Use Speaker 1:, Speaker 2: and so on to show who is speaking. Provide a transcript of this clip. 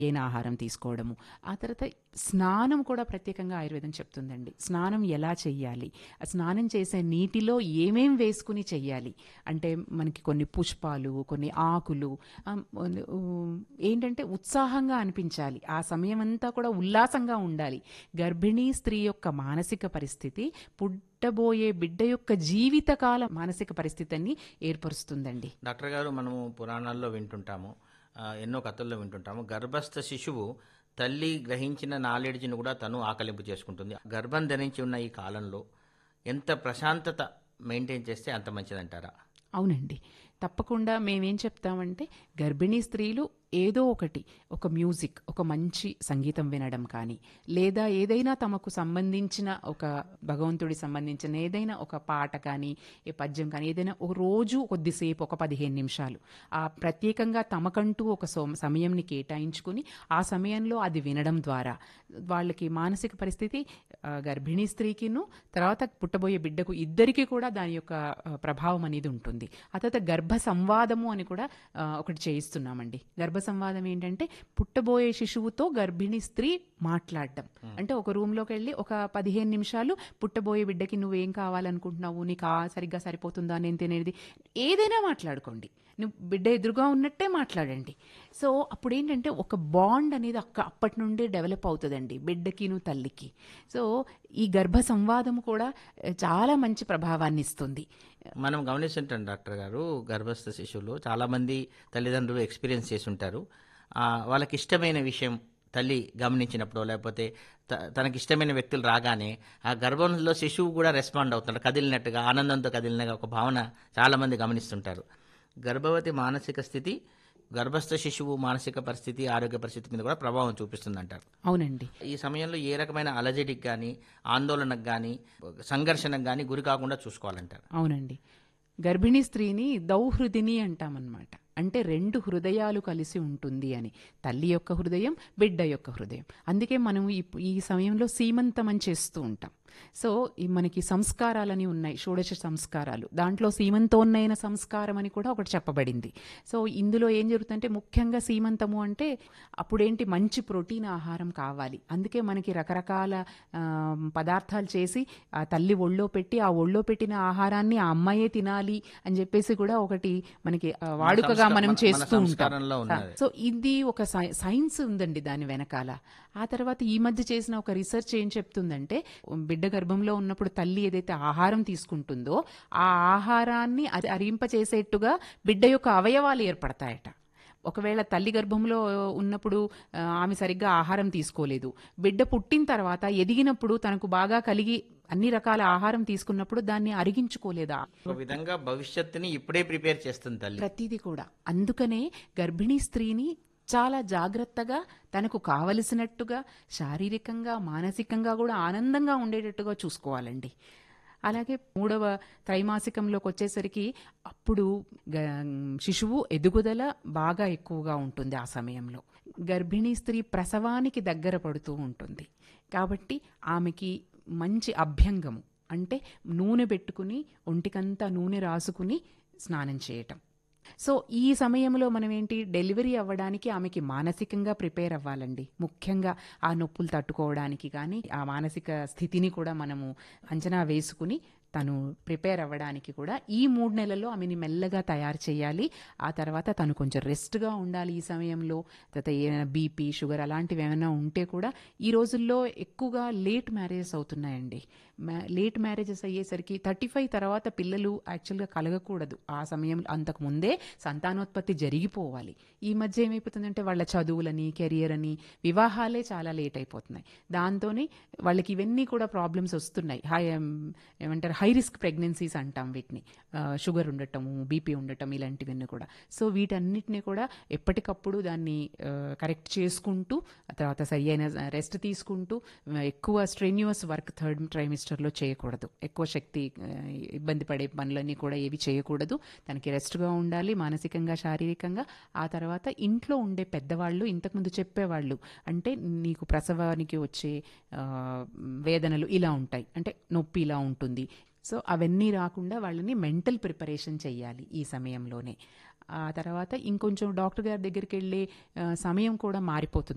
Speaker 1: ఏన ఆహారం తీసుకోవడము ఆ తర్వాత స్నానం కూడా ప్రత్యేకంగా ఆయుర్వేదం చెప్తుందండి స్నానం ఎలా చెయ్యాలి ఆ స్నానం చేసే నీటిలో ఏమేం వేసుకుని చెయ్యాలి అంటే మనకి కొన్ని పుష్పాలు కొన్ని ఆకులు ఆ, ఉ, ఏంటంటే ఉత్సాహంగా అనిపించాలి ఆ సమయం అంతా కూడా ఉల్లాసంగా ఉండాలి గర్భిణీ స్త్రీ యొక్క మానసిక పరిస్థితి పుట్టబోయే బిడ్డ యొక్క జీవితకాల మానసిక పరిస్థితిని ఏర్పరుస్తుందండి
Speaker 2: డాక్టర్ గారు మనము పురాణాల్లో వింటుంటాము ఆ, ఎన్నో కథల్లో వింటుంటాము గర్భస్థ శిశువు తల్లి గ్రహించిన నాలెడ్జ్ని కూడా తను ఆకలింపు చేసుకుంటుంది గర్భం ధరించి ఉన్న ఈ కాలంలో ఎంత ప్రశాంతత మెయింటైన్ చేస్తే అంత మంచిదంటారా
Speaker 1: అవునండి తప్పకుండా మేమేం చెప్తామంటే గర్భిణీ స్త్రీలు ఏదో ఒకటి ఒక మ్యూజిక్ ఒక మంచి సంగీతం వినడం కానీ లేదా ఏదైనా తమకు సంబంధించిన ఒక భగవంతుడి సంబంధించిన ఏదైనా ఒక పాట కానీ ఏ పద్యం కానీ ఏదైనా ఒక రోజు కొద్దిసేపు ఒక పదిహేను నిమిషాలు ఆ ప్రత్యేకంగా తమకంటూ ఒక సో సమయంని కేటాయించుకుని ఆ సమయంలో అది వినడం ద్వారా వాళ్ళకి మానసిక పరిస్థితి ఆ, గర్భిణీ స్త్రీకిను తర్వాత పుట్టబోయే బిడ్డకు ఇద్దరికీ కూడా దాని యొక్క ఆ, ప్రభావం అనేది ఉంటుంది ఆ తర్వాత గర్భ సంవాదము అని కూడా ఆ, ఒకటి చేయిస్తున్నామండి గర్భ సంవాదం ఏంటంటే పుట్టబోయే శిశువుతో గర్భిణీ స్త్రీ మాట్లాడడం అంటే ఒక రూమ్లోకి వెళ్ళి ఒక పదిహేను నిమిషాలు పుట్టబోయే బిడ్డకి నువ్వేం కావాలనుకుంటున్నావు నీకు ఆ సరిగ్గా సరిపోతుందా నేను తినేది ఏదైనా మాట్లాడుకోండి నువ్వు బిడ్డ ఎదురుగా ఉన్నట్టే మాట్లాడండి సో అప్పుడు ఏంటంటే ఒక బాండ్ అనేది అక్క అప్పటి నుండే డెవలప్ అవుతుందండి బిడ్డకిను తల్లికి సో ఈ గర్భ సంవాదం కూడా ఆ, చాలా మంచి ప్రభావాన్ని ఇస్తుంది
Speaker 2: మనం గమనిస్తుంటాం డాక్టర్ గారు గర్భస్థ శిశువులు చాలామంది తల్లిదండ్రులు ఎక్స్పీరియన్స్ చేసి ఉంటారు ఆ, వాళ్ళకి ఇష్టమైన విషయం తల్లి గమనించినప్పుడు లేకపోతే త- తనకి ఇష్టమైన వ్యక్తులు రాగానే ఆ గర్భంలో శిశువు కూడా రెస్పాండ్ అవుతుంటారు కదిలినట్టుగా ఆనందంతో కదిలినగా ఒక భావన చాలామంది గమనిస్తుంటారు గర్భవతి మానసిక స్థితి గర్భస్థ శిశువు మానసిక పరిస్థితి ఆరోగ్య పరిస్థితి మీద కూడా ప్రభావం చూపిస్తుందంటారు
Speaker 1: అవునండి
Speaker 2: ఈ సమయంలో ఏ రకమైన అలజడికి కానీ ఆందోళనకు కానీ సంఘర్షణకు కానీ గురి కాకుండా చూసుకోవాలంటారు
Speaker 1: అవునండి గర్భిణీ స్త్రీని దౌహృదిని అంటామన్నమాట అంటే రెండు హృదయాలు కలిసి ఉంటుంది అని తల్లి యొక్క హృదయం బిడ్డ యొక్క హృదయం అందుకే మనం ఈ ఈ సమయంలో సీమంతం అని చేస్తూ ఉంటాం సో ఈ మనకి సంస్కారాలని ఉన్నాయి షోడశ సంస్కారాలు దాంట్లో సీమంతోన్నైన సంస్కారం అని కూడా ఒకటి చెప్పబడింది సో ఇందులో ఏం జరుగుతుందంటే ముఖ్యంగా సీమంతము అంటే అప్పుడేంటి మంచి ప్రోటీన్ ఆహారం కావాలి అందుకే మనకి రకరకాల ఆ, పదార్థాలు చేసి ఆ తల్లి ఒళ్ళో పెట్టి ఆ ఒళ్ళో పెట్టిన ఆహారాన్ని ఆ అమ్మాయే తినాలి అని చెప్పేసి కూడా ఒకటి మనకి ఆ, వాడుకగా
Speaker 2: సంస్కారం-
Speaker 1: మనం
Speaker 2: మన- మన
Speaker 1: చేస్తూ ఉంటాం
Speaker 2: సంస్కారంలో ఉన్నది.
Speaker 1: సో ఇది ఒక సై- సైన్స్ ఉందండి దాని వెనకాల ఆ తర్వాత ఈ మధ్య చేసిన ఒక రీసెర్చ్ ఏం చెప్తుందంటే బిడ్డ గర్భంలో ఉన్నప్పుడు తల్లి ఏదైతే ఆహారం తీసుకుంటుందో ఆ ఆహారాన్ని అది అరింపచేసేట్టుగా బిడ్డ యొక్క అవయవాలు ఏర్పడతాయట ఒకవేళ తల్లి గర్భంలో ఉన్నప్పుడు ఆ, ఆమె సరిగ్గా ఆహారం తీసుకోలేదు బిడ్డ పుట్టిన తర్వాత ఎదిగినప్పుడు తనకు బాగా కలిగి అన్ని రకాల ఆహారం తీసుకున్నప్పుడు దాన్ని అరిగించుకోలేదా
Speaker 2: ఒక విధంగా భవిష్యత్తుని ఇప్పుడే ప్రిపేర్ చేస్తుంది తల్లి
Speaker 1: ప్రతిదీ కూడా అందుకనే గర్భిణీ స్త్రీని చాలా జాగ్రత్తగా తనకు కావలసినట్టుగా శారీరకంగా మానసికంగా కూడా ఆనందంగా ఉండేటట్టుగా చూసుకోవాలండి అలాగే మూడవ త్రైమాసికంలోకి వచ్చేసరికి అప్పుడు గ- శిశువు ఎదుగుదల బాగా ఎక్కువగా ఉంటుంది ఆ సమయంలో గర్భిణీ స్త్రీ ప్రసవానికి దగ్గర పడుతూ ఉంటుంది కాబట్టి ఆమెకి మంచి అభ్యంగము అంటే నూనె పెట్టుకుని ఒంటికంతా నూనె రాసుకుని స్నానం చేయటం సో ఈ సమయంలో మనం ఏంటి డెలివరీ అవ్వడానికి ఆమెకి మానసికంగా ప్రిపేర్ అవ్వాలండి ముఖ్యంగా ఆ నొప్పులు తట్టుకోవడానికి కానీ ఆ మానసిక స్థితిని కూడా మనము అంచనా వేసుకుని తను ప్రిపేర్ అవ్వడానికి కూడా ఈ మూడు నెలల్లో ఆమెని మెల్లగా తయారు చేయాలి ఆ తర్వాత తను కొంచెం రెస్ట్గా ఉండాలి ఈ సమయంలో తర్వాత ఏమైనా బీపీ షుగర్ అలాంటివి ఏమైనా ఉంటే కూడా ఈ రోజుల్లో ఎక్కువగా లేట్ మ్యారేజెస్ అవుతున్నాయండి మ్యా- లేట్ మ్యారేజెస్ అయ్యేసరికి థర్టీ ఫైవ్ తర్వాత పిల్లలు యాక్చువల్గా కలగకూడదు ఆ సమయంలో అంతకు ముందే సంతానోత్పత్తి జరిగిపోవాలి ఈ మధ్య ఏమైపోతుందంటే వాళ్ళ చదువులని కెరియర్ అని వివాహాలే చాలా లేట్ అయిపోతున్నాయి దాంతోనే వాళ్ళకి ఇవన్నీ కూడా ప్రాబ్లమ్స్ వస్తున్నాయి హై ఏమంటారు హై రిస్క్ ప్రెగ్నెన్సీస్ అంటాం వీటిని ఆ, షుగర్ ఉండటము బీపీ ఉండటం ఇలాంటివన్నీ కూడా సో వీటన్నిటిని కూడా ఎప్పటికప్పుడు దాన్ని ఆ, కరెక్ట్ చేసుకుంటూ ఆ తర్వాత సరి అయిన రెస్ట్ తీసుకుంటూ ఆ, ఎక్కువ స్ట్రెన్యూస్ వర్క్ థర్డ్ ట్రైమిస్టర్లో చేయకూడదు ఎక్కువ శక్తి ఆ, ఇబ్బంది పడే పనులన్నీ కూడా ఏవి చేయకూడదు తనకి రెస్ట్గా ఉండాలి మానసికంగా శారీరకంగా ఆ తర్వాత ఇంట్లో ఉండే పెద్దవాళ్ళు ఇంతకుముందు చెప్పేవాళ్ళు అంటే నీకు ప్రసవానికి వచ్చే ఆ, వేదనలు ఇలా ఉంటాయి అంటే నొప్పి ఇలా ఉంటుంది సో అవన్నీ రాకుండా వాళ్ళని మెంటల్ ప్రిపరేషన్ చేయాలి ఈ సమయంలోనే ఆ తర్వాత ఇంకొంచెం డాక్టర్ గారి దగ్గరికి వెళ్ళే ఆ, సమయం కూడా మారిపోతుంది